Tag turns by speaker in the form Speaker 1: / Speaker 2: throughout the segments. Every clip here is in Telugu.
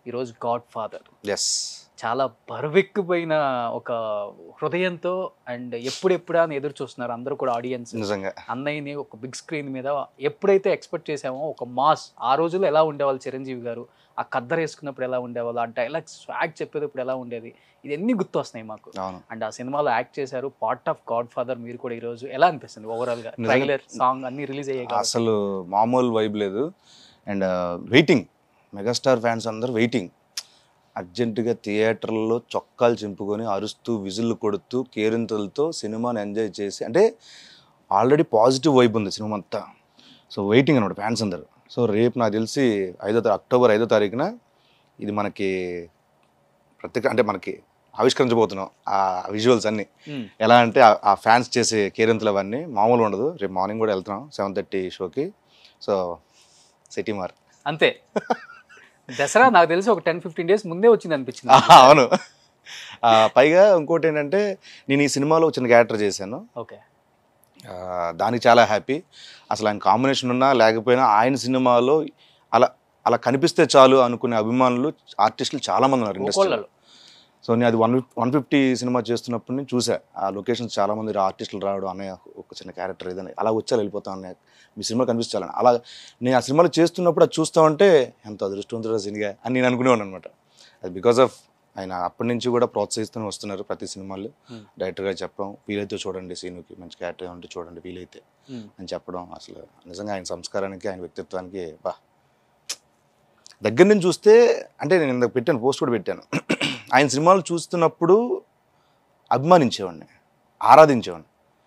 Speaker 1: ఈరోజు గాడ్ ఫాదర్
Speaker 2: ఎస్
Speaker 1: చాలా బరువెక్కిపోయిన ఒక హృదయంతో అండ్ ఎప్పుడెప్పుడా అని ఎదురు చూస్తున్నారు అందరూ కూడా ఆడియన్స్
Speaker 2: నిజంగా
Speaker 1: అన్నయ్యని ఒక బిగ్ స్క్రీన్ మీద ఎప్పుడైతే ఎక్స్పెక్ట్ చేసామో ఒక మాస్ ఆ రోజుల్లో ఎలా ఉండేవాళ్ళు చిరంజీవి గారు ఆ కద్దరు వేసుకున్నప్పుడు ఎలా ఉండేవాళ్ళు ఆ డైలాగ్స్ స్వాగ్ చెప్పేటప్పుడు ఎలా ఉండేది ఇది ఎన్ని గుర్తు వస్తున్నాయి మాకు
Speaker 2: అవును
Speaker 1: అండ్ ఆ సినిమాలో యాక్ట్ చేశారు పార్ట్ ఆఫ్ గాడ్ ఫాదర్ మీరు కూడా ఈ రోజు ఎలా అనిపిస్తుంది ఓవరాల్ గా
Speaker 2: నిజంగా.
Speaker 1: ట్రైలర్ సాంగ్ అన్ని రిలీజ్ అయ్యాయి కాబట్టి.
Speaker 2: అసలు మామూలు వైబ్ లేదు అండ్ వెయిటింగ్ మెగాస్టార్ ఫ్యాన్స్ అందరూ వెయిటింగ్ అర్జెంటుగా థియేటర్లో చొక్కాలు చింపుకొని అరుస్తూ విజిల్లు కొడుతూ కేరింతలతో సినిమాని ఎంజాయ్ చేసి అంటే ఆల్రెడీ పాజిటివ్ వైబ్ ఉంది సినిమా అంతా సో వెయిటింగ్ అనమాట ఫ్యాన్స్ అందరు సో రేపు నాకు తెలిసి ఐదో తా- అక్టోబర్ ఐదో తారీఖున ఇది మనకి ప్రత్యేక అంటే మనకి ఆవిష్కరించబోతున్నాం ఆ విజువల్స్ అన్నీ
Speaker 1: మ్మ్.
Speaker 2: ఎలా అంటే ఆ- ఆ ఫ్యాన్స్ చేసే కేరింతలు అవన్నీ మామూలు ఉండదు రేపు మార్నింగ్ కూడా వెళ్తున్నాం సెవెన్ థర్టీ షోకి సో సిటీ మార్
Speaker 1: అంతే దసరా నాకు తెలిసి ఒక టెన్ ఫిఫ్టీన్ డేస్ ముందే వచ్చింది అనిపించింది
Speaker 2: అవును ఆ, పైగా ఇంకోటి ఏంటంటే నేను ఈ సినిమాలో ఒక చిన్న క్యారెక్టర్ చేశాను
Speaker 1: ఓకే
Speaker 2: ఆ, దానికి చాలా హ్యాపీ అసలు ఆయన కాంబినేషన్ ఉన్నా లేకపోయినా ఆయన సినిమాలో అలా అలా కనిపిస్తే చాలు అనుకునే అభిమానులు ఆర్టిస్టులు చాలా మంది ఉన్నారు ఇండస్ట్రీలో
Speaker 1: ఒక్కోళ్ళలో.
Speaker 2: సో నేను అది వన్ వన్ ఫిఫ్టీ సినిమా చేస్తున్నప్పుడు నేను చూసా ఆ లొకేషన్స్ చాలా మంది ఆర్టిస్టులు రావడం అన్నయ్య ఒక చిన్న క్యారెక్టర్ ఏదైనా అలా వచ్చా వెళ్ళిపోతాం అన్నయ్య మీ సినిమా కనిపించాలని అలా నేను ఆ సినిమాలో చేస్తున్నప్పుడు అది చూస్తా ఉంటే ఎంత అదృష్టవంతుడు సినిగా అని నేను అనుకునేవాను అనమాట అది బికాస్ ఆఫ్ ఆయన అప్పటి నుంచి కూడా ప్రోత్సహిస్తూనే వస్తున్నారు ప్రతి సినిమాలు
Speaker 1: Hmm.
Speaker 2: డైరెక్టర్గా చెప్పడం వీలైతే చూడండి సీనుకి మంచి క్యారెక్టర్ ఉంటే చూడండి వీలైతే
Speaker 1: మ్మ్.
Speaker 2: అని చెప్పడం అసలు నిజంగా ఆయన సంస్కారానికి ఆయన వ్యక్తిత్వానికి బా దగ్గర నుంచి చూస్తే అంటే నేను ఇందాక పెట్టాను పోస్ట్ కూడా పెట్టాను ఆయన సినిమాలు చూస్తున్నప్పుడు అభిమానించేవాడిని ఆరాధించేవాడిని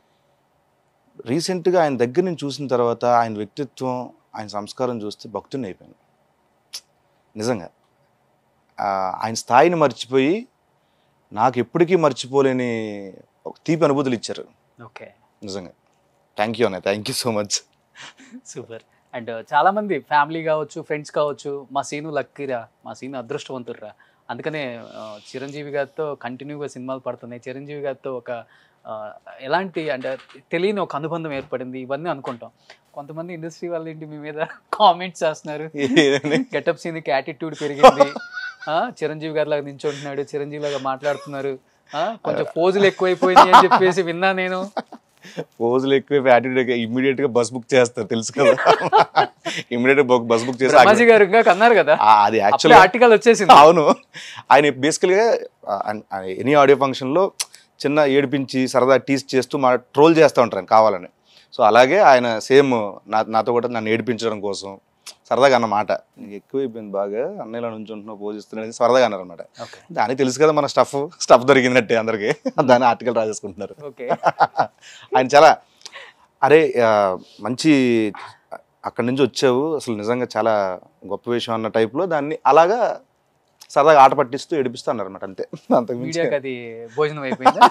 Speaker 2: రీసెంట్గా ఆయన దగ్గర నుంచి చూసిన తర్వాత ఆయన వ్యక్తిత్వం ఆయన సంస్కారం చూస్తే భక్తుని అయిపోయాను నిజంగా ఆ, ఆయన స్థాయిని మర్చిపోయి నాకు ఎప్పటికీ మర్చిపోలేని ఒక తీపి అనుభూతులు ఇచ్చారు
Speaker 1: ఓకే
Speaker 2: నిజంగా థ్యాంక్ యూ అన్నయ్య thank you so much
Speaker 1: super and చాలా మంది ఫ్యామిలీ కావచ్చు ఫ్రెండ్స్ కావచ్చు మా సీను లక్కీరా మా సీను అదృష్టవంతుర్రా అందుకనే ఆ, చిరంజీవి గారితో కంటిన్యూగా సినిమాలు పడుతున్నాయి చిరంజీవి గారితో ఒక ఆ, ఎలాంటి అంటే తెలియని ఒక అనుబంధం ఏర్పడింది ఇవన్నీ అనుకుంటాం కొంతమంది ఇండస్ట్రీ వాళ్ళు ఏంటి మీ మీద కామెంట్స్ చేస్తున్నారు గెటప్ సీన్కి యాటిట్యూడ్ పెరిగింది ఆ, చిరంజీవి గారి లాగా నించుంటున్నాడు చిరంజీవి లాగా మాట్లాడుతున్నారు ఆ, కొంచెం పోజులు ఎక్కువైపోయింది అని చెప్పేసి విన్నా నేను
Speaker 2: పోజులు ఎక్కువ యాటిట్యూడ్ ఇమ్మీడియట్ గా బస్ బుక్ చేస్తారు తెలుసు కదా ఇమ్మీడియట్ గా బస్ బుక్ చేసి
Speaker 1: బ్రహ్మాజీ గారు ఇంకా కన్నారు కదా
Speaker 2: ఆ, అది
Speaker 1: అప్పుడే
Speaker 2: యాక్చువల్
Speaker 1: ఆర్టికల్ వచ్చేసింది
Speaker 2: అవును ఆయన బేసికల్గా ఎనీ ఆడియో ఫంక్షన్లో చిన్న ఏడిపించి సరదా టీస్ చేస్తూ మా ట్రోల్ చేస్తూ ఉంటారు ఆయన కావాలని సో అలాగే ఆయన సేమ్ నా నాతో కూడా నన్ను ఏడిపించడం కోసం సరదాగా అన్నమాట నీకు ఎక్కువైపోయింది బాగా అన్నయ్యలో నుంచి ఉంటున్నావు పోజిస్తున్నది సరదాగా అన్నారు అనమాట
Speaker 1: ఓకే
Speaker 2: దానికి తెలుసు కదా మన స్టఫ్ స్టఫ్ దొరికిందట్టే అందరికి దాని ఆర్టికల్ రాసేసుకుంటున్నారు
Speaker 1: ఓకే
Speaker 2: ఆయన చాలా అరే ఆ, మంచి అక్కడి నుంచి వచ్చావు అసలు నిజంగా చాలా గొప్ప విషయం అన్న టైప్లో దాన్ని అలాగా సరదాగా ఆట పట్టిస్తూ ఏడిపిస్తూ అన్నారు అనమాట అంతే అంతకు మించి
Speaker 1: మీడియాకి అది భోజనం అయిపోయిందా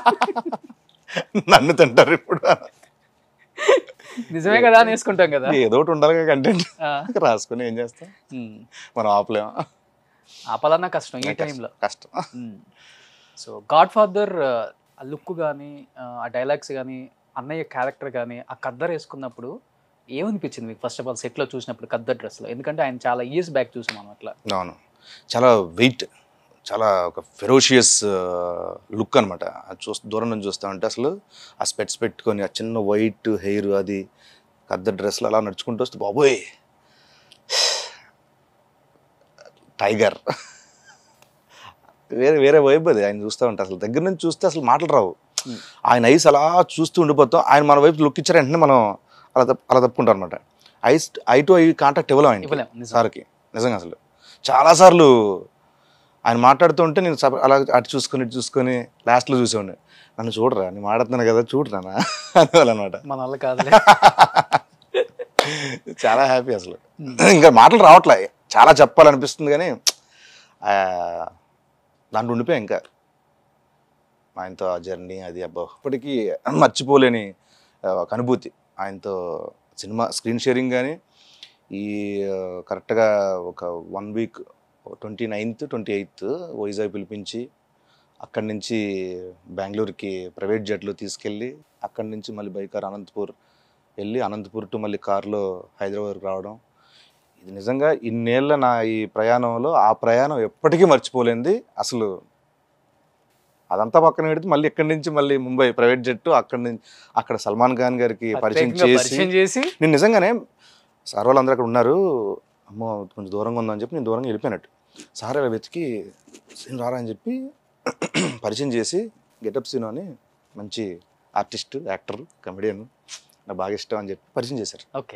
Speaker 2: నన్ను తింటారు ఇప్పుడు
Speaker 1: నిజమే కదా అని వేసుకుంటాం కదా
Speaker 2: ఏదో ఒకటి ఉండాలి కంటెంట్
Speaker 1: ఆ,
Speaker 2: రాసుకుని ఏం చేస్తాం
Speaker 1: ఉమ్.
Speaker 2: మనం ఆపలేము
Speaker 1: ఆపాలన్నా కష్టం ఈ టైంలో
Speaker 2: కష్టం
Speaker 1: సో గాడ్ ఫాదర్ ఆ లుక్ కానీ ఆ డైలాగ్స్ కానీ అన్నయ్య క్యారెక్టర్ కానీ ఆ కద్దర్ వేసుకున్నప్పుడు ఏమనిపించింది మీకు ఫస్ట్ ఆఫ్ ఆల్ సెట్లో చూసినప్పుడు కద్దర్ డ్రెస్లో ఎందుకంటే ఆయన చాలా ఇయర్స్ బ్యాక్ చూసాం మనం అట్లా
Speaker 2: అవును చాలా వెయిట్ చాలా ఒక ఫెరోషియస్ లుక్ అనమాట అది చూస్తే దూరం నుంచి చూస్తా ఉంటే అసలు ఆ స్పెట్స్ పెట్టుకొని ఆ చిన్న వైట్ హెయిర్ అది కద్ద డ్రెస్లో అలా నడుచుకుంటూ వస్తే బాబోయ్ టైగర్ వేరే వేరే వైబ్ అది ఆయన చూస్తూ ఉంటే అసలు దగ్గర నుంచి చూస్తే అసలు మాటలు రావు
Speaker 1: Hmm.
Speaker 2: ఆయన ఐస్ అలా చూస్తూ ఉండిపోతాం ఆయన మన వైపు లుక్ ఇచ్చారు వెంటనే మనం అలా తప్ప అలా తప్పుకుంటాం అనమాట eyes eye to eye contact ఇవ్వలేం ఆయన
Speaker 1: ఇవ్వలేం నిజం
Speaker 2: సార్కి నిజంగా అసలు చాలాసార్లు ఆయన మాట్లాడుతుంటే నేను సప- అలా అటు చూసుకొని ఇటు చూసుకొని లాస్ట్లో చూసేవాడిని నన్ను చూడరా నేను మాట్లాడుతున్నాను కదా చూడరా అనేవాళ్ళనమాట
Speaker 1: మన వల్ల కాదులే
Speaker 2: చాలా హ్యాపీ అసలు ఇంకా మాటలు రావట్లే చాలా చెప్పాలనిపిస్తుంది కానీ ఆ, దాంట్లో ఉండిపోయా ఇంకా ఆయనతో ఆ జర్నీ అది అబ్బా ఇప్పటికీ మర్చిపోలేని ఆ, ఒక అనుభూతి ఆయనతో సినిమా స్క్రీన్ షేరింగ్ కానీ ఈ ఆ, కరెక్ట్గా ఒక one week twenty ninth twenty eighth Vizag పిలిపించి అక్కడి నుంచి బెంగళూరుకి ప్రైవేట్ జట్లు తీసుకెళ్ళి అక్కడి నుంచి మళ్ళీ బైకార్ అనంతపూర్ వెళ్ళి అనంతపూర్ టు మళ్ళీ కార్లో హైదరాబాద్కి రావడం ఇది నిజంగా ఇన్నేళ్ళ నా ఈ ప్రయాణంలో ఆ ప్రయాణం ఎప్పటికీ మర్చిపోలేంది అసలు అదంతా పక్కన పెడితే మళ్ళీ ఇక్కడి నుంచి మళ్ళీ ముంబై ప్రైవేట్ జెట్ అక్కడి నుంచి అక్కడ సల్మాన్ ఖాన్ గారికి పరిచయం
Speaker 1: ప్రత్యేకంగా
Speaker 2: చేసి
Speaker 1: పరిచయం చేసి
Speaker 2: నేను నిజంగానే సార్ వాళ్ళందరూ అక్కడ ఉన్నారు అమ్మో కొంచెం దూరంగా ఉందని చెప్పి నేను దూరంగా వెళ్ళిపోయినట్టు సార్ ఇలా వెతికి సీన్ రారా అని చెప్పి పరిచయం చేసి గెటప్ సీన్ అని మంచి ఆర్టిస్ట్ యాక్టర్ కమెడియన్ నాకు బాగా ఇష్టం అని చెప్పి పరిచయం చేశారు
Speaker 1: ఓకే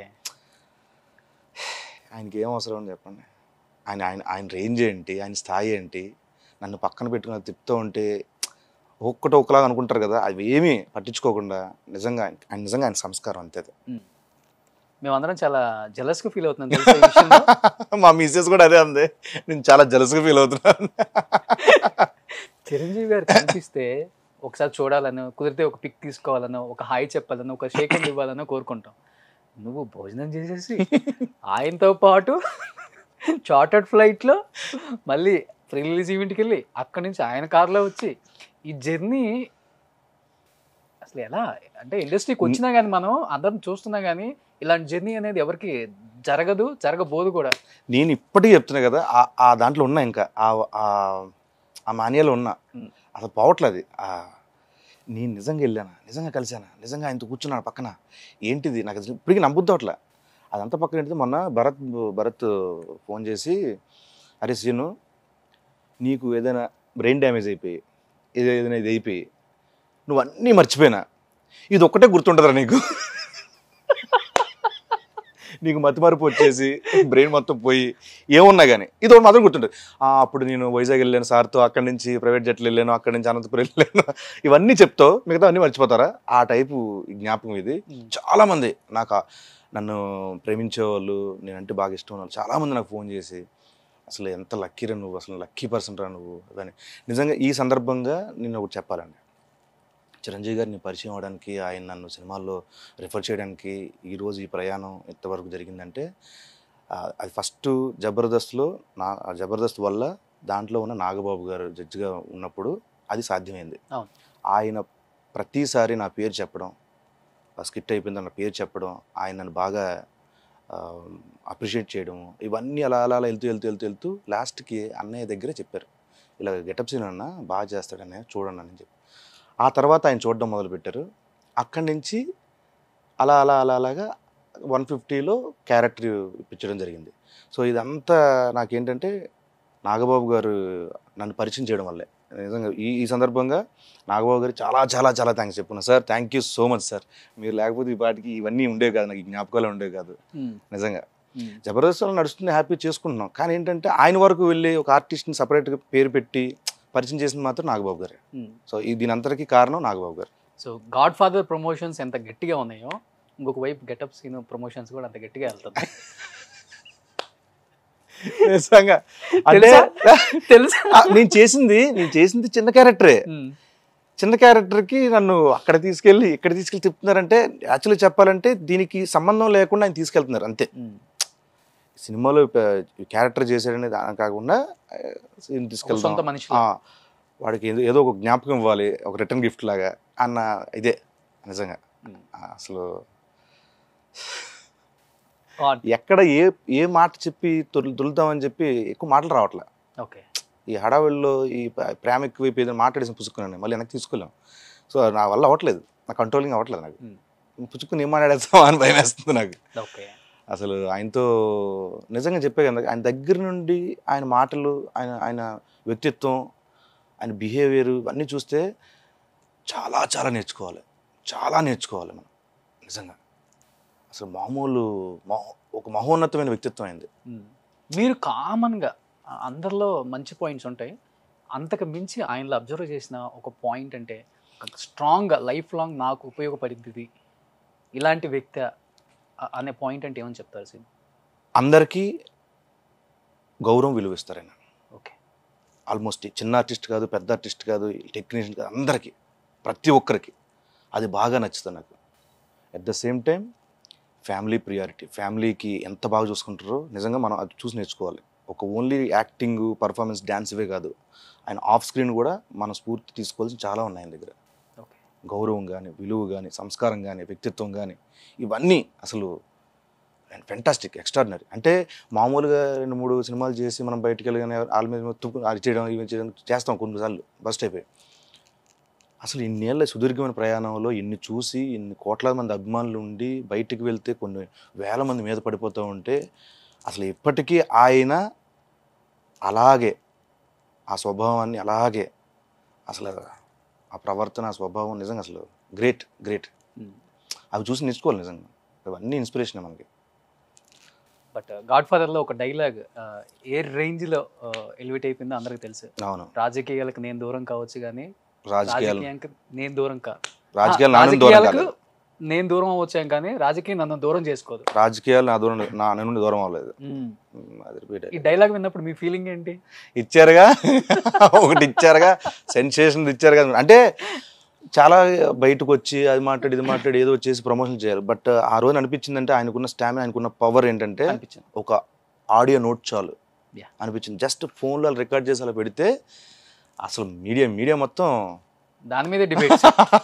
Speaker 2: ఆయనకి ఏం అవసరం అని చెప్పండి ఆయన ఆయన ఆయన రేంజ్ ఏంటి ఆయన స్థాయి ఏంటి నన్ను పక్కన పెట్టుకుని అది తిప్పుతూ ఉంటే ఒక్కటి ఒకలాగా అనుకుంటారు కదా అవి ఏమీ పట్టించుకోకుండా నిజంగా ఆయన ఆయన నిజంగా ఆయన సంస్కారం అంతే అది.
Speaker 1: మేమందరం చాలా జలస్ గా ఫీల్ అవుతున్నాం తెలుసా ఈ విషయంలో?
Speaker 2: మా మిస్సెస్ కూడా అదే అంది నేను చాలా జలస్గా ఫీల్ అవుతున్నాను
Speaker 1: చిరంజీవి గారు కనిపిస్తే ఒకసారి చూడాలనో కుదిరితే ఒక పిక్ తీసుకోవాలనో ఒక హాయ్ చెప్పాలనో ఒక షేక్ హ్యాండ్ ఇవ్వాలనో కోరుకుంటాం నువ్వు భోజనం చేసేసి ఆయనతో పాటు చార్టర్డ్ ఫ్లైట్లో మళ్ళీ ఫ్రీ రిలీజ్ ఈవెంట్కి వెళ్ళి అక్కడి నుంచి ఆయన కార్లో వచ్చి ఈ జర్నీ అసలు ఎలా అంటే ఇండస్ట్రీకి వచ్చినా కానీ మనం అందరం చూస్తున్నా కానీ ఇలాంటి జర్నీ అనేది ఎవరికి జరగదు జరగబోదు కూడా
Speaker 2: నేను ఇప్పటికీ చెప్తున్నా కదా ఆ- ఆ దాంట్లో ఉన్నా ఇంకా ఆ- ఆ- ఆ మాన్యాలో ఉన్నా
Speaker 1: ఉమ్.
Speaker 2: అసలు పోవట్లేదు అది. ఆ నేను నిజంగా వెళ్ళానా నిజంగా కలిసానా నిజంగా ఆయనతో కూర్చున్నాను పక్కన ఏంటిది నాకు అసలు ఇప్పటికీ నమ్ముద్దు అట్లా అదంతా పక్కన ఏంటిది మొన్న భరత్ భరత్ ఫోన్ చేసి అరే సీను నీకు ఏదైనా బ్రెయిన్ డ్యామేజ్ అయిపోయి ఏదో ఏదైనా ఇది అయిపోయి నువ్వు అన్నీ మర్చిపోయినా ఇది ఒక్కటే గుర్తుంటుందిరా నీకు నీకు మతిమరుపు వచ్చేసి బ్రెయిన్ మొత్తం పోయి ఏమున్నా కానీ ఇది ఒకటి మాత్రం గుర్తుంటుంది ఆ, అప్పుడు నేను వైజాగ్ వెళ్ళాను సార్తో అక్కడి నుంచి ప్రైవేట్ జట్లు వెళ్ళాను అక్కడి నుంచి అనంతపురం వెళ్ళాను ఇవన్నీ చెప్తావు మిగతా అన్నీ మర్చిపోతారా ఆ టైపు జ్ఞాపకం ఇది చాలా మంది నాకు ఆ- నన్ను ప్రేమించే వాళ్ళు నేనంటే బాగా ఇష్టం ఉన్న వాళ్ళు చాలా మంది నాకు ఫోన్ చేసి అసలు ఎంత లక్కీరా నువ్వు అసలు లక్కీ పర్సన్ రా నువ్వు అని నిజంగా ఈ సందర్భంగా నేను ఒకటి చెప్పాలండి చిరంజీవి గారిని పరిచయం అవడానికి ఆయన నన్ను సినిమాల్లో రిఫర్ చేయడానికి ఈరోజు ఈ ప్రయాణం ఎంతవరకు జరిగిందంటే ఆ, అది ఫస్ట్ జబర్దస్త్లో నా ఆ జబర్దస్త్ వల్ల దాంట్లో ఉన్న నాగబాబు గారు జడ్జిగా ఉన్నప్పుడు అది సాధ్యమైంది
Speaker 1: అవును.
Speaker 2: ఆయన ప్రతిసారి నా పేరు చెప్పడం ఆ స్కిట్ అయిపోయింది నా పేరు చెప్పడం ఆయన నన్ను బాగా అప్రిషియేట్ చేయడం ఇవన్నీ అలా అలా అలా వెళ్తూ వెళ్తూ వెళ్తూ వెళ్తూ లాస్ట్కి అన్నయ్య దగ్గరే చెప్పారు ఇలా గెటప్ సీన్ అన్న బాగా చేస్తాడన్నయ్య చూడండి అని చెప్పి ఆ తర్వాత ఆయన చూడడం మొదలుపెట్టారు అక్కడి నుంచి అలా అలా అలా అలాగా వన్ ఫిఫ్టీలో క్యారెక్టర్ ఇప్పించడం జరిగింది సో ఇదంతా నాకేంటంటే నాగబాబు గారు నన్ను పరిచయం చేయడం వల్లే నిజంగా ఈ ఈ సందర్భంగా నాగబాబు గారు చాలా చాలా చాలా థ్యాంక్స్ చెప్పున్నా sir thank you so much sir మీరు లేకపోతే ఈ పాటికి ఇవన్నీ ఉండేవి కాదు నాకు ఈ జ్ఞాపకాలు ఉండేవి కాదు
Speaker 1: ఉమ్,
Speaker 2: నిజంగా
Speaker 1: ఉమ్.
Speaker 2: జబర్దస్త్లో నడుస్తుంది హ్యాపీ చేసుకుంటున్నాం కానీ ఏంటంటే ఆయన వరకు వెళ్ళి ఒక ఆర్టిస్ట్ని సపరేట్గా పేరు పెట్టి పరిచయం చేసింది మాత్రం నాగబాబు గారే
Speaker 1: ఉమ్.
Speaker 2: సో ఈ దీని అంతటికీ కారణం నాగబాబు గారు
Speaker 1: సో గాడ్ ఫాదర్ ప్రమోషన్స్ ఎంత గట్టిగా ఉన్నాయో ఇంకొక వైపు గెటప్ సీన్ ప్రమోషన్స్ కూడా అంత గట్టిగా వెళ్తుంది
Speaker 2: నిజంగా అంటే
Speaker 1: తెలుసా? తెలుసా
Speaker 2: ఆ, నేను చేసింది నేను చేసింది చిన్న క్యారెక్టరే
Speaker 1: ఉమ్,
Speaker 2: చిన్న క్యారెక్టర్కి నన్ను అక్కడ తీసుకెళ్ళి ఇక్కడ తీసుకెళ్ళి తిప్పుతున్నారంటే యాక్చువల్లీ చెప్పాలంటే దీనికి సంబంధం లేకుండా ఆయన తీసుకెళ్తున్నారు అంతే
Speaker 1: ఉమ్.
Speaker 2: సినిమాలో క్యారెక్టర్ చేశాడనే దాని కాకుండా ఆ, scene
Speaker 1: ఒక
Speaker 2: తీసుకెళ్దాం
Speaker 1: సొంత మనిషిలా.
Speaker 2: ఆ, వాడికి ఏదో ఏదో ఒక జ్ఞాపకం ఇవ్వాలి ఒక రిటర్న్ గిఫ్ట్ లాగా అన్న ఇదే నిజంగా
Speaker 1: ఉమ్.
Speaker 2: ఆ, అసలు
Speaker 1: God.
Speaker 2: ఎక్కడ ఏ ఏ మాట చెప్పి తొలి తొలుతామని చెప్పి ఎక్కువ మాటలు రావట్లే
Speaker 1: ఓకే
Speaker 2: ఈ హడావిడిలో ఈ ప్ర- ప్రేమ ఎక్కువైపు ఏదైనా మాట్లాడేసి పుచ్చుకున్నాను మళ్ళీ వెనక్కి తీసుకోలేం సో నా వల్ల అవ్వట్లేదు నా కంట్రోలింగ్ అవ్వట్లేదు నాకు
Speaker 1: ఉమ్.
Speaker 2: పుచ్చుకుని ఏం మాట్లాడేస్తాం అని భయం వేస్తుంది నాకు
Speaker 1: ఓకే
Speaker 2: అసలు ఆయనతో నిజంగా చెప్పే కదా ఆయన దగ్గర నుండి ఆయన మాటలు ఆయన ఆయన వ్యక్తిత్వం ఆయన బిహేవియర్ ఇవన్నీ చూస్తే చాలా చాలా నేర్చుకోవాలి చాలా నేర్చుకోవాలి మనం నిజంగా అసలు మామూలు మహో ఒక మహోన్నతమైన వ్యక్తిత్వం అయింది
Speaker 1: ఉమ్. మీరు కామన్గా అందరిలో మంచి పాయింట్స్ ఉంటాయి అంతకు మించి ఆయనలో అబ్జర్వ్ చేసిన ఒక పాయింట్ అంటే ఒక స్ట్రాంగ్ లైఫ్ లాంగ్ నాకు ఉపయోగపడింది ఇది ఇలాంటి వ్యక్తి అ- అనే పాయింట్ అంటే ఏమని చెప్తారు సిన్
Speaker 2: అందరికీ గౌరవం విలువ ఇస్తారు ఆయన
Speaker 1: ఓకే
Speaker 2: ఆల్మోస్ట్ చిన్న ఆర్టిస్ట్ కాదు పెద్ద ఆర్టిస్ట్ కాదు టెక్నీషియన్ కాదు అందరికీ ప్రతి ఒక్కరికి అది బాగా నచ్చుతుంది నాకు at the same time family priority ఫ్యామిలీకి ఎంత బాగా చూసుకుంటారో నిజంగా మనం అది చూసి నేర్చుకోవాలి ఒక ఓన్లీ యాక్టింగ్ పర్ఫార్మెన్స్ డ్యాన్స్ ఇవే కాదు ఆయన ఆఫ్ స్క్రీన్ కూడా మన స్ఫూర్తి తీసుకోవాల్సిన చాలా ఉన్నాయి ఆయన దగ్గర
Speaker 1: ఓకే
Speaker 2: గౌరవం కానీ విలువ కానీ సంస్కారం కానీ వ్యక్తిత్వం కానీ ఇవన్నీ అసలు ఫెంటాస్టిక్ ఎక్స్ట్రాడినరీ అంటే మామూలుగా రెండు మూడు సినిమాలు చేసి మనం బయటికి వెళ్ళగానే వాళ్ళ మీద తుప్పు అది చేయడం ఇవి చేయడం చేస్తాం కొన్నిసార్లు బస్ట్ అయిపోయి అసలు ఇన్నేళ్ళ సుదీర్ఘమైన ప్రయాణంలో ఇన్ని చూసి ఇన్ని కోట్లాది మంది అభిమానులు ఉండి బయటికి వెళ్తే కొన్ని వేల మంది మీద పడిపోతూ ఉంటే అసలు ఇప్పటికీ ఆయన అలాగే ఆ స్వభావాన్ని అలాగే అసలు ఆ ప్రవర్తన ఆ స్వభావం నిజంగా అసలు గ్రేట్ గ్రేట్ అవి చూసి నేర్చుకోవాలి నిజంగా ఇవన్నీ ఇన్స్పిరేషన్ మనకి
Speaker 1: బట్ గాడ్ ఫాదర్లో ఒక డైలాగ్ ఏ రేంజ్లో ఎలివేట్ అయిపోయిందో అందరికి తెలుసు
Speaker 2: అవును
Speaker 1: రాజకీయాలకు నేను దూరం కావచ్చు కానీ
Speaker 2: రాజకీయాలు
Speaker 1: రాజకీయానికి నేను దూరం కా
Speaker 2: రాజకీయాలు నాన్న దూరం
Speaker 1: రాజకీయాలకు
Speaker 2: కాలేదు
Speaker 1: నేను దూరం అవ్వచ్చాం కానీ రాజకీయం నన్ను దూరం చేసుకోదు
Speaker 2: రాజకీయాలు నా దూరం నా నుండి దూరం అవ్వలేదు
Speaker 1: మ్మ్.
Speaker 2: ఉమ్, అది repeat
Speaker 1: ఈ డైలాగ్ విన్నప్పుడు మీ ఫీలింగ్ ఏంటి
Speaker 2: ఇచ్చారుగా ఒకటి ఇచ్చారుగా సెన్సేషన్ ఇచ్చారు కదా అంటే చాలా బయటకు వచ్చి అది మాట్లాడి ఇది మాట్లాడి ఏదో వచ్చేసి ప్రమోషన్ చేయాలి బట్ ఆ రోజు అనిపించిందంటే ఆయనకున్న స్టామినా ఆయనకున్న పవర్ ఏంటంటే
Speaker 1: అనిపించింది
Speaker 2: ఒక ఆడియో నోట్ చాలు
Speaker 1: Yeah.
Speaker 2: అనిపించింది జస్ట్ ఫోన్లో రికార్డ్ చేసి అలా పెడితే అసలు మీడియా మీడియా మొత్తం
Speaker 1: దాని మీదే డిబేట్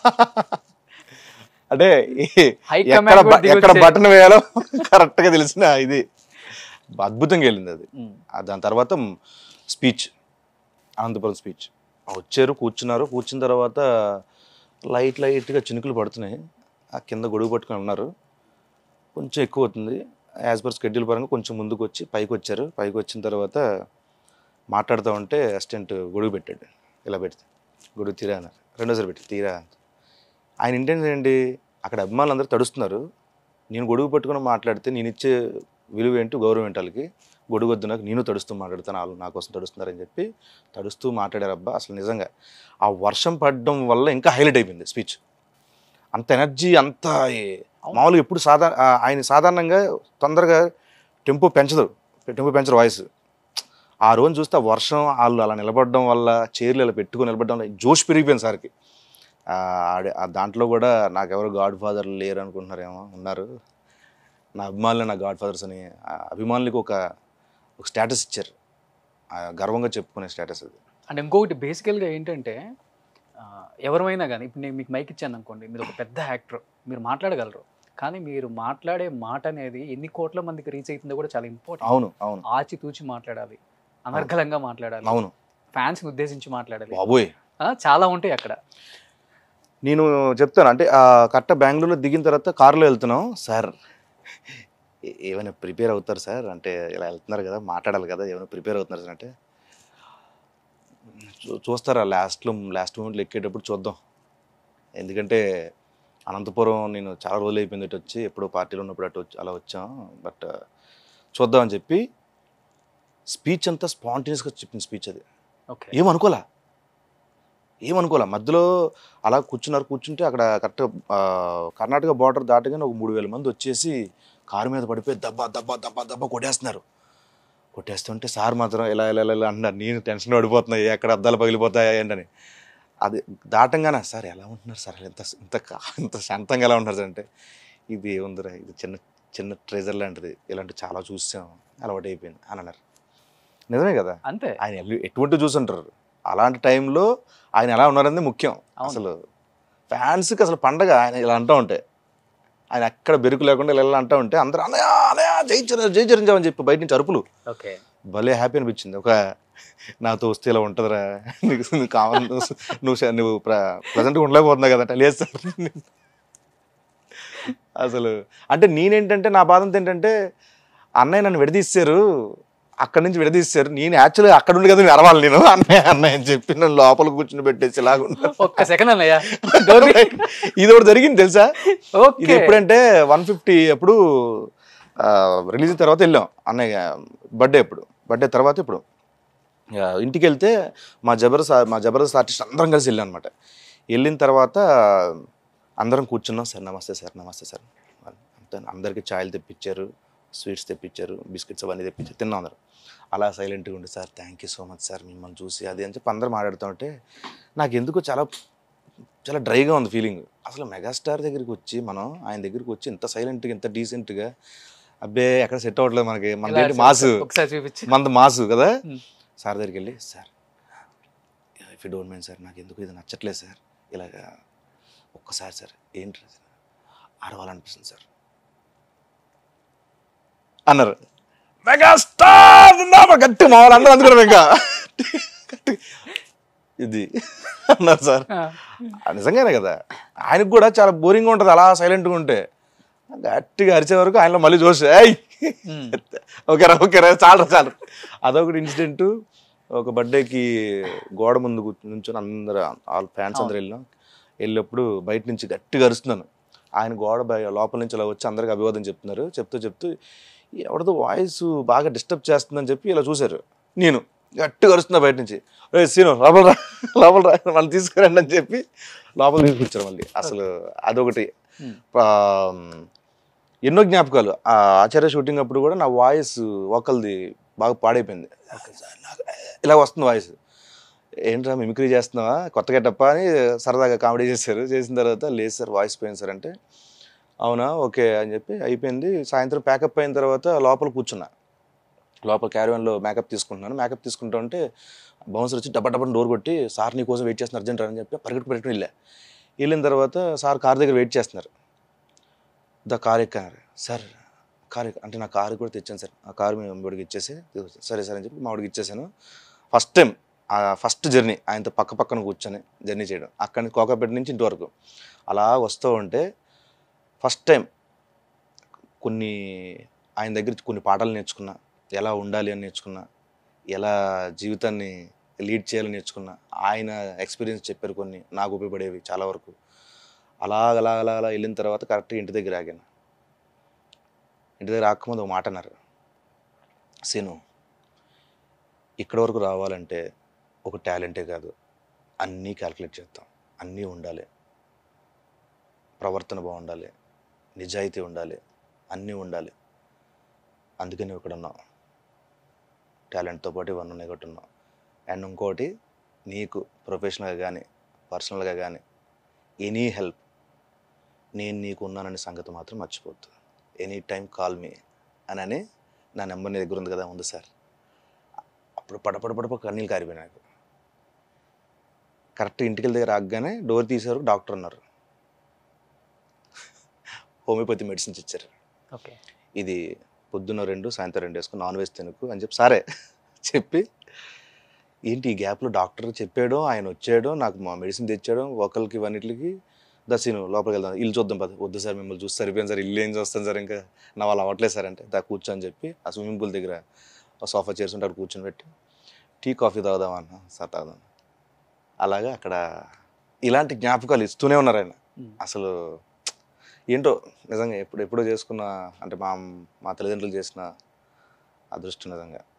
Speaker 2: అంటే
Speaker 1: హై
Speaker 2: ఎక్కడ
Speaker 1: కమాండ్
Speaker 2: బ- ఎక్కడ బటన్ వేయాలో కరెక్ట్గా తెలిసిన ఇది అద్భుతంగా వెళ్ళింది అది ఆ దాని తర్వాత స్పీచ్ అనంతపురం స్పీచ్ వచ్చారు కూర్చున్నారు కూర్చున్న తర్వాత లైట్ లైట్గా చినుకులు పడుతున్నాయి ఆ కింద గొడుగు పట్టుకొని ఉన్నారు కొంచెం ఎక్కువ అవుతుంది యాజ్ పర్ స్కెడ్యూల్ పరంగా కొంచెం ముందుకు వచ్చి పైకి వచ్చారు పైకి వచ్చిన తర్వాత మాట్లాడుతూ ఉంటే అసిస్టెంట్ గొడుగు పెట్టాడు ఇలా పెడితే గొడుగు తీరా అన్నారు రెండోసారి పెట్టి తీరా అన్నారు. ఆయన ఇంటెన్స్ ఏంటి అక్కడ అభిమానులు అందరూ తడుస్తున్నారు నేను గొడుగు పట్టుకొని మాట్లాడితే నేను ఇచ్చే విలువ ఏంటి గౌరవం ఏంటి వాళ్ళకి గొడుగు వద్దు నాకు నేను తడుస్తూ మాట్లాడుతాను వాళ్ళు నా కోసం తడుస్తున్నారని చెప్పి తడుస్తూ మాట్లాడారు అబ్బా అసలు నిజంగా ఆ వర్షం పడడం వల్ల ఇంకా హైలైట్ అయిపోయింది స్పీచ్ అంత ఎనర్జీ అంత ఏ- మామూలుగా ఎప్పుడు సాధారణ ఆయన సాధారణంగా తొందరగా టెంపో పెంచదు టెంపో పెంచరు వాయిస్ ఆ రోజు చూస్తే ఆ వర్షం వాళ్ళు అలా నిలబడడం వల్ల చైర్లు ఇలా పెట్టుకొని నిలబడడం వల్ల జోష్ పెరిగిపోయింది సార్కి ఆ, ఆడ- ఆ దాంట్లో కూడా నాకెవరు గాడ్ ఫాదర్ లేరు అనుకుంటున్నారేమో ఉన్నారు నా అభిమానులు నా గాడ్ ఫాదర్స్ అని ఆ అభిమానులకు ఒక ఒక స్టేటస్ ఇచ్చారు ఆ గర్వంగా చెప్పుకునే స్టేటస్ అది
Speaker 1: అండ్ ఇంకొకటి బేసికల్గా ఏంటంటే ఆ, ఎవరైనా కానీ ఇప్పుడు నేను మీకు మైక్ ఇచ్చాను అనుకోండి మీరు ఒక పెద్ద యాక్టర్ మీరు మాట్లాడగలరు కానీ మీరు మాట్లాడే మాట అనేది ఎన్ని కోట్ల మందికి రీచ్ అవుతుందో కూడా చాలా ఇంపార్టెంట్
Speaker 2: అవును అవును
Speaker 1: ఆచి తూచి మాట్లాడాలి అనర్గళంగా మాట్లాడాలి
Speaker 2: అవును
Speaker 1: ఫ్యాన్స్ ఉద్దేశించి మాట్లాడాలి
Speaker 2: బాబోయ్
Speaker 1: ఆ, చాలా ఉంటాయి అక్కడ
Speaker 2: నేను చెప్తాను అంటే ఆ కరెక్ట్ బెంగళూరులో దిగిన తర్వాత కారులో వెళ్తున్నాం సార్ ఏ- ఏమైనా ప్రిపేర్ అవుతారు సార్ అంటే ఇలా వెళ్తున్నారు కదా మాట్లాడాలి కదా ఏమైనా ప్రిపేర్ అవుతున్నారు సార్ అంటే చూ- చూస్తారా లాస్ట్లో లాస్ట్ మూమెంట్లో ఎక్కేటప్పుడు చూద్దాం ఎందుకంటే అనంతపురం నేను చాలా రోజులు అయిపోయింది అటు వచ్చి ఎప్పుడో పార్టీలో ఉన్నప్పుడు అటు వచ్చి అలా వచ్చాం బట్ చూద్దాం అని చెప్పి స్పీచ్ అంతా స్పాంటేనియస్గా చెప్పిన స్పీచ్ అది
Speaker 1: ఓకే
Speaker 2: ఏమనుకోలే ఏమనుకోలే మధ్యలో అలా కూర్చున్నారు కూర్చుంటే అక్కడ కరెక్ట్ కర్ణాటక బార్డర్ దాటగానే ఒక మూడు వేల మంది వచ్చేసి కారు మీద పడిపోయి దబ్బా దబ్బా దబ్బా దబ్బా కొట్టేస్తున్నారు కొట్టేస్తుంటే సార్ మాత్రం ఇలా ఇలా ఇలా ఇలా అంటున్నారు నేను టెన్షన్ పడిపోతున్నాయి ఎక్కడ అద్దాలు పగిలిపోతాయా ఏంటని అది దాటంగానే సార్ ఎలా ఉంటున్నారు సార్ ఇంత ఇంత కా- ఇంత శాంతంగా ఎలా ఉంటున్నారు సార్ అంటే ఇది ఏముందిరా ఇది చిన్న చిన్న ట్రెజర్ లాంటిది ఇలాంటి చాలా చూసాం అలవాటు అయిపోయింది అని అన్నారు నిజమే కదా
Speaker 1: అంతే
Speaker 2: ఆయన ఎల్లు- ఎటువంటి చూసుంటారు అలాంటి టైంలో ఆయన ఎలా ఉన్నారనేది ముఖ్యం
Speaker 1: అవును.
Speaker 2: అసలు ఫ్యాన్స్కి అసలు పండగ ఆయన ఇలా అంటూ ఉంటే ఆయన ఎక్కడ బెరుకు లేకుండా ఇలా ఇలా అంటూ ఉంటే అందరూ అనయా అనయా జై చిరంజీవి జై చిరంజీవి అని చెప్పి బయట నుంచి అరుపులు
Speaker 1: ఓకే
Speaker 2: భలే హ్యాపీ అనిపించింది ఒక నాతో వస్తే ఇలా ఉంటుందిరా నీకు నువ్వు కావాలి నువ్వు నువ్వు స- నువ్వు ప్రజెంట్గా ఉండలేకపోతున్నావు కదా లేదు సార్ అసలు అంటే నేనేంటంటే నా బాధ అంతా ఏంటంటే అన్నయ్య నన్ను విడదీశారు అక్కడి నుంచి విడదీశారు నేను యాక్చువల్గా అక్కడ ఉండి కదా నేను అరవాలి నేను అన్నయ్య అన్నయ్య అని చెప్పి నన్ను లోపల కూర్చుని పెట్టేసి ఇలాగుంటా
Speaker 1: ఒక్క సెకండ్ అన్నయ్య Don't be-
Speaker 2: ఇది ఒకటి జరిగింది తెలుసా ఇది
Speaker 1: ఓకే
Speaker 2: ఎప్పుడంటే వన్ ఫిఫ్టీ అప్పుడు రిలీజ్ తర్వాత వెళ్ళాం అన్నయ్య బర్త్డే అప్పుడు బర్త్డే తర్వాత ఇప్పుడు ఇక ఇంటికి వెళ్తే మా జబర్దస్త్ మా జబర్దస్త్ ఆర్టిస్ట్ అందరం కలిసి వెళ్ళాం అనమాట వెళ్ళిన తర్వాత అందరం కూర్చున్నాం సార్ నమస్తే సార్ నమస్తే సార్ అంతే అందరికీ ఛాయలు తెప్పించారు స్వీట్స్ తెప్పించారు బిస్కెట్స్ అవన్నీ తెప్పించారు తిన్నాం అందరం అలా సైలెంట్గా ఉండి sir thank you so much sir మిమ్మల్ని చూసి అది అని చెప్పి అందరూ మాట్లాడుతుంటే నాకు ఎందుకో చాలా చాలా డ్రైగా ఉంది ఫీలింగ్ అసలు మెగాస్టార్ దగ్గరికి వచ్చి మనం ఆయన దగ్గరికి వచ్చి ఇంత సైలెంట్గా ఇంత డీసెంట్గా అబ్బే ఎక్కడ సెట్ అవ్వట్లేదు మనకి
Speaker 1: ఇలా
Speaker 2: మనదేంటి మాసు
Speaker 1: ఒకసారి చూపించి
Speaker 2: మనది మాసు కదా
Speaker 1: Hmm.
Speaker 2: సార్ దగ్గరికి వెళ్ళి sir if you don't mind sir నాకు ఎందుకు ఇది నచ్చట్లేదు సార్ ఇలాగా ఒక్కసారి సార్ ఏంటి అరవాలనిపిస్తుంది సార్ అన్నారు మెగాస్టార్ ఉన్నామా గట్టి మా వాళ్ళు అందరూ అందుకున్నారు ఇంకా గట్టి. ఇది అన్నారు సార్ ఆ, నిజంగానే కదా ఆయనకు కూడా చాలా బోరింగ్గా ఉంటుంది అలా సైలెంట్గా ఉంటే గట్టిగా అరిచే వరకు ఆయనలో మళ్ళీ చూసి ఏయ్ ఓకేరా ఓకేరా చాలు చాలు అదొకటి ఇన్సిడెంట్ ఒక బర్త్డేకి గోడ ముందు కూర్చు- నుంచొని అందరు వాళ్ళ ఫ్యాన్స్ అందరు వెళ్ళినాం వెళ్ళినప్పుడు బయట నుంచి గట్టిగా అరుస్తున్నాను ఆయన గోడ బయ లోపల నుంచి అలా వచ్చి అందరికి అభివాదం చెప్తున్నారు చెప్తూ చెప్తూ ఎవరిదో వాయిస్ బాగా డిస్టర్బ్ చేస్తుందని చెప్పి ఇలా చూశారు నేను గట్టిగా అరుస్తున్నా బయట నుంచి రే సీను లోపల రా లోపల రా మళ్ళీ తీసుకురండి అని చెప్పి లోపల తీసుకొచ్చారు మళ్ళీ అసలు అదొకటి
Speaker 1: Hmm.
Speaker 2: ఆ, ఎన్నో జ్ఞాపకాలు ఆ ఆచార్య షూటింగ్ అప్పుడు కూడా నా వాయిస్ ఒకరిది బాగా పాడైపోయింది ఇలా వస్తుంది వాయిస్ ఏంట్రా మిమిక్రీ చేస్తున్నావా కొత్త గెటప్ప అని సరదాగా కామెడీ చేశారు చేసిన తర్వాత లేదు సార్ వాయిస్ పోయింది సార్ అంటే అవునా ఓకే అని చెప్పి అయిపోయింది సాయంత్రం ప్యాకప్ అయిన తర్వాత లోపల కూర్చున్నా లోపల క్యారియన్లో మేకప్ తీసుకుంటున్నాను మేకప్ తీసుకుంటా ఉంటే బౌన్సర్ వచ్చి డబ్బా డబ్బా డోర్ కొట్టి సార్ నీ కోసం వెయిట్ చేస్తున్నారు అర్జెంట్ అని చెప్పి పరిగెట్టు పరిగెట్టుకుని వెళ్ళా వెళ్ళిన తర్వాత సార్ కార్ దగ్గర వెయిట్ చేస్తున్నారు ద కార్ ఎక్కారు సార్ కార్ ఎక్క- అంటే నా కారు కూడా తెచ్చాను సార్ ఆ కారు మేము వాడికి ఇచ్చేసి సరే సరే అని చెప్పి మా వాడికి ఇచ్చేసాను ఫస్ట్ టైం ఆ ఫస్ట్ జర్నీ ఆయనతో పక్క పక్కన కూర్చొని జర్నీ చేయడం అక్కడి నుంచి కోకాపేట నుంచి ఇంటి వరకు అలా వస్తూ ఉంటే ఫస్ట్ టైం కొన్ని ఆయన దగ్గర కొన్ని పాఠాలు నేర్చుకున్నా ఎలా ఉండాలి అని నేర్చుకున్నా ఎలా జీవితాన్ని లీడ్ చేయాలని నేర్చుకున్నా ఆయన ఎక్స్పీరియన్స్ చెప్పారు కొన్ని నాకు ఉపయోగపడేవి చాలా వరకు అలా అలా అలా అలా వెళ్ళిన తర్వాత కరెక్ట్గా ఇంటి దగ్గర ఆగాను ఇంటి దగ్గర ఆకముందు ఒక మాట అన్నారు సీను ఇక్కడి వరకు రావాలంటే ఒక టాలెంటే కాదు అన్నీ క్యాల్కులేట్ చేస్తాం అన్నీ ఉండాలి ప్రవర్తన బాగుండాలి నిజాయితీ ఉండాలి అన్నీ ఉండాలి అందుకే నువ్వు ఇక్కడ ఉన్నావు టాలెంట్తో పాటు ఇవన్నీ ఉన్నాయి కాబట్టి ఉన్నావు అండ్ ఇంకోటి నీకు ప్రొఫెషనల్గా కానీ పర్సనల్గా కానీ ఎనీ హెల్ప్ నేను నీకు ఉన్నాననే సంగతి మాత్రం మర్చిపోద్దు ఎనీ టైం కాల్ మీ అని అని నా నెంబర్ నీ దగ్గర ఉంది కదా ఉంది సార్ అప్పుడు పడపడ పడప కన్నీళ్ళు కారిపోయినాయి నాకు కరెక్ట్ ఇంటికి వెళ్ళి దగ్గర ఆగగానే డోర్ తీశారు డాక్టర్ ఉన్నారు హోమియోపతి మెడిసిన్స్ ఇచ్చారు
Speaker 1: ఓకే
Speaker 2: ఇది పొద్దున్న రెండు సాయంత్రం రెండు వేసుకుని నాన్ వెజ్ తినకు అని చెప్పి సరే చెప్పి ఏంటి ఈ గ్యాప్లో డాక్టర్ చెప్పాడో ఆయన వచ్చాడో నాకు మా మెడిసిన్ తెచ్చాడో ఒకరికి ఇవన్నిటికి దర్శనం లోపలికి వెళ్దాం ఇల్లు చూద్దాం పద వద్దు సార్ మిమ్మల్ని చూసి సరిపోయింది సార్ ఇల్లు ఏం చూస్తాను సార్ ఇంకా నా వాళ్ళు అవ్వట్లేదు సార్ అంటే దా కూర్చో అని చెప్పి ఆ స్విమ్మింగ్ పూల్ దగ్గర సోఫా చైర్స్ ఉంటే అక్కడ కూర్చొని పెట్టి టీ కాఫీ తాగుదాం అన్న సార్ తాగుదాం అలాగా అక్కడ ఇలాంటి జ్ఞాపకాలు ఇస్తూనే ఉన్నారు ఆయన అసలు ఏంటో నిజంగా ఎప్పుడు ఎప్పుడో చేసుకున్న అంటే మా మా తల్లిదండ్రులు చేసిన అదృష్టం నిజంగా